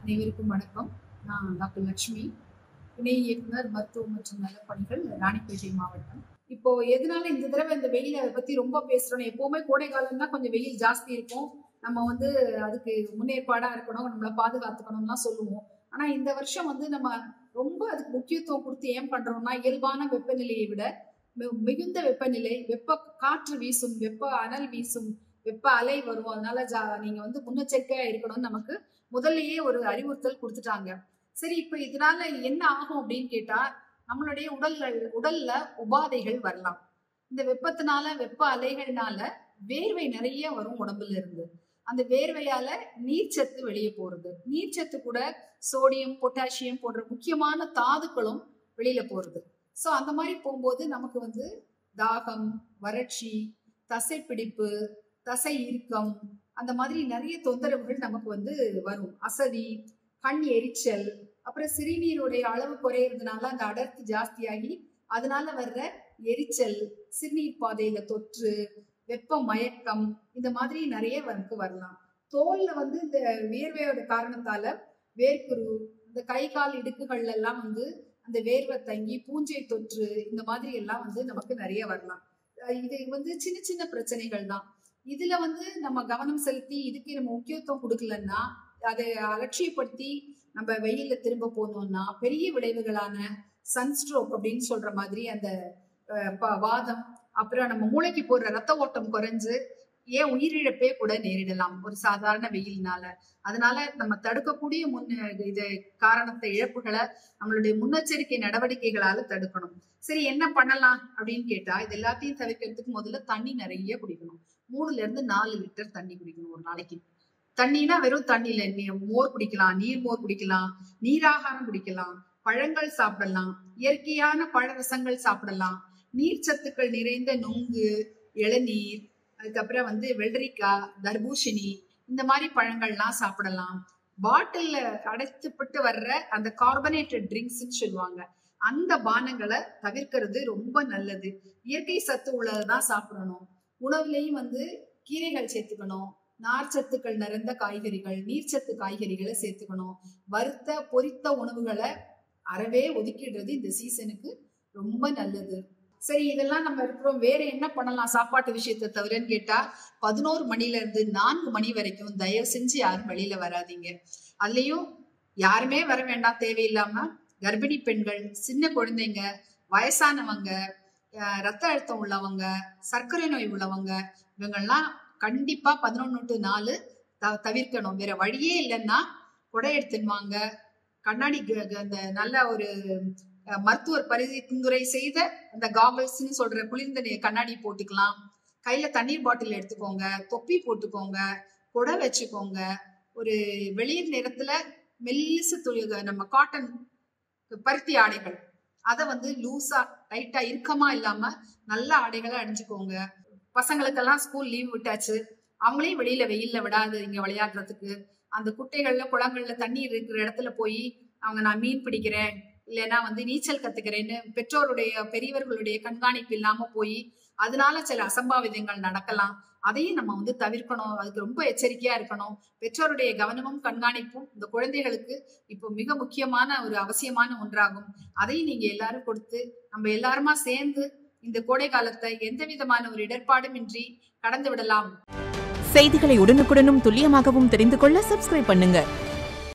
அனைவருக்கும் வணக்கம் நான் டாக்டர் லட்சுமி இணை இயக்குனர் மருத்துவம் மற்றும் நலப்பணிகள் ராணிப்பேட்டை மாவட்டம் இப்போ எதனால இந்த தடவை இந்த வெயிலை பத்தி ரொம்ப பேசுறோம் எப்பவுமே கோடை காலம்னா கொஞ்சம் வெயில் ஜாஸ்தி இருக்கும் நம்ம வந்து அதுக்கு முன்னேற்பாடா இருக்கணும் நம்மளை பாதுகாத்துக்கணும்லாம் சொல்லுவோம் ஆனா இந்த வருஷம் வந்து நம்ம ரொம்ப அதுக்கு முக்கியத்துவம் கொடுத்து ஏன் பண்றோம்னா இயல்பான வெப்பநிலையை விட மி- மிகுந்த வெப்பநிலை வெப்ப காற்று வீசும் வெப்ப அனல் வீசும் வெப்ப அலை வரும் அதனால ஜா நீங்க வந்து முன்னெச்சரிக்கையா இருக்கணும்னு நமக்கு முதல்லயே ஒரு அறிவுறுத்தல் கொடுத்துட்டாங்க சரி இப்ப இதனால என்ன ஆகும் அப்படின்னு கேட்டா நம்மளுடைய உடல்கள் உடல்ல உபாதைகள் வரலாம் இந்த வெப்பத்தினால வெப்ப அலைகள்னால வேர்வை நிறைய வரும் உடம்புல இருந்து அந்த வேர்வையால நீர்ச்சத்து வெளியே போறது நீர்ச்சத்து கூட சோடியம் பொட்டாசியம் போன்ற முக்கியமான தாதுக்களும் வெளியில போறது சோ அந்த மாதிரி போகும்போது நமக்கு வந்து தாகம் வறட்சி தசைப்பிடிப்பு தசை இறுக்கம் அந்த மாதிரி நிறைய தொந்தரவுகள் நமக்கு வந்து வரும் அசதி கண் எரிச்சல் அப்புறம் சிறுநீருடைய அளவு குறையறதுனால அந்த அடர்த்தி ஜாஸ்தியாகி அதனால வர்ற எரிச்சல் சிறுநீர் பாதையில தொற்று வெப்ப மயக்கம் இந்த மாதிரி நிறைய நமக்கு வரலாம் தோல்ல வந்து இந்த வியர்வையோட காரணத்தால வேர்க்குரு இந்த கை கால் இடுக்குகள்ல எல்லாம் வந்து அந்த வேர்வை தங்கி பூஞ்சை தொற்று இந்த மாதிரி எல்லாம் வந்து நமக்கு நிறைய வரலாம் அஹ் இது வந்து சின்ன சின்ன பிரச்சனைகள் தான் இதுல வந்து நம்ம கவனம் செலுத்தி இதுக்கு நம்ம முக்கியத்துவம் கொடுக்கலன்னா அதை அலட்சியப்படுத்தி நம்ம வெயில்ல திரும்ப போனோம்னா பெரிய விளைவுகளான சன்ஸ்ட்ரோக் அப்படின்னு சொல்ற மாதிரி அந்த அஹ், ப- வாதம் அப்புறம் நம்ம மூளைக்கு போற ரத்த ஓட்டம் குறைஞ்சு ஏன் உயிரிழப்பே கூட நேரிடலாம் ஒரு சாதாரண வெயில்னால அதனால நம்ம தடுக்கக்கூடிய முன் இது காரணத்தை இழப்புகளை நம்மளுடைய முன்னெச்சரிக்கை நடவடிக்கைகளால தடுக்கணும் சரி என்ன பண்ணலாம் அப்படின்னு கேட்டா இது எல்லாத்தையும் தவிர்க்கிறதுக்கு முதல்ல தண்ணி நிறைய குடிக்கணும் மூணுல இருந்து நாலு லிட்டர் தண்ணி குடிக்கணும் ஒரு நாளைக்கு தண்ணினா வெறும் தண்ணியில நீ மோர் குடிக்கலாம் நீர் மோர் குடிக்கலாம் நீராகாரம் குடிக்கலாம் பழங்கள் சாப்பிடலாம் இயற்கையான பழ ரசங்கள் சாப்பிடலாம் நீர் சத்துக்கள் நிறைந்த நுங்கு இளநீர் அதுக்கப்புறம் வந்து வெள்ளரிக்காய் தர்பூசணி இந்த மாதிரி பழங்கள்லாம் சாப்பிடலாம் பாட்டில்ல அடைத்துப்பட்டு வர்ற அந்த கார்பனேட்டட் ட்ரிங்க்ஸ்ன்னு சொல்லுவாங்க அந்த பானங்களை தவிர்க்கிறது ரொம்ப நல்லது இயற்கை சத்து உள்ளதான் சாப்பிடணும் உணவுலையும் வந்து கீரைகள் சேர்த்துக்கணும் நார்ச்சத்துக்கள் நிறைந்த காய்கறிகள் நீர்ச்சத்து காய்கறிகளை சேர்த்துக்கணும் வறுத்த பொரித்த உணவுகளை அறவே ஒதுக்கிடுறது இந்த சீசனுக்கு ரொம்ப நல்லது சரி இதெல்லாம் நம்ம இருக்கிறோம் வேற என்ன பண்ணலாம் சாப்பாட்டு விஷயத்தை தவிரன்னு கேட்டா பதினோரு மணில இருந்து நான்கு மணி வரைக்கும் தயவு செஞ்சு யாரும் வெளியில வராதீங்க அதுலயும் யாருமே வர வேண்டாம் தேவையில்லாம கர்ப்பிணி பெண்கள் சின்ன குழந்தைங்க வயசானவங்க அஹ் ரத்த அழுத்தம் உள்ளவங்க சர்க்கரை நோய் உள்ளவங்க இவங்கெல்லாம் கண்டிப்பா பதினொன்னு டு நாலு த- தவிர்க்கணும் வேற வழியே இல்லைன்னா கொடை எடுத்துன்னு வாங்க கண்ணாடி க- க- அந்த நல்ல ஒரு அஹ், மருத்துவர் பரிந்துரை செய்த அந்த காகல்ஸ்னு சொல்ற குளிர்ந்த நீ- கண்ணாடி போட்டுக்கலாம் கையில தண்ணீர் பாட்டில் எடுத்துக்கோங்க தொப்பி போட்டுக்கோங்க கொடை வச்சுக்கோங்க ஒரு வெளிர் நிறத்துல மெல்லிசு துளி நம்ம காட்டன் பருத்தி ஆடைகள் அதை வந்து லூசா டைட்டா இறுக்கமா இல்லாம நல்ல ஆடைகளை அணிஞ்சுக்கோங்க பசங்களுக்கெல்லாம் ஸ்கூல் லீவ் விட்டாச்சு அவங்களையும் வெளியில வெயில்ல விடாது இங்க விளையாடுறதுக்கு அந்த குட்டைகள்ல குளங்கள்ல தண்ணீர் இருக்கிற இடத்துல போய் அவங்க நான் மீன் பிடிக்கிறேன் இல்லைன்னா வந்து நீச்சல் கத்துக்கிறேன்னு பெற்றோருடைய பெரியவர்களுடைய கண்காணிப்பு இல்லாம போய் அதனால சில அசம்பாவிதங்கள் நடக்கலாம் அதையும் நம்ம வந்து தவிர்க்கணும் அதுக்கு ரொம்ப எச்சரிக்கையா இருக்கணும் பெற்றோருடைய கவனமும் கண்காணிப்பும் இந்த குழந்தைகளுக்கு இப்போ மிக முக்கியமான ஒரு அவசியமான ஒன்றாகும் அதையும் நீங்க எல்லாரும் கொடுத்து நம்ம எல்லாருமா சேர்ந்து இந்த கோடை காலத்தை எந்த விதமான ஒரு இடர்பாடும் இன்றி கடந்து விடலாம் செய்திகளை உடனுக்குடனும் துல்லியமாகவும் தெரிந்து கொள்ள சப்ஸ்கிரைப் பண்ணுங்க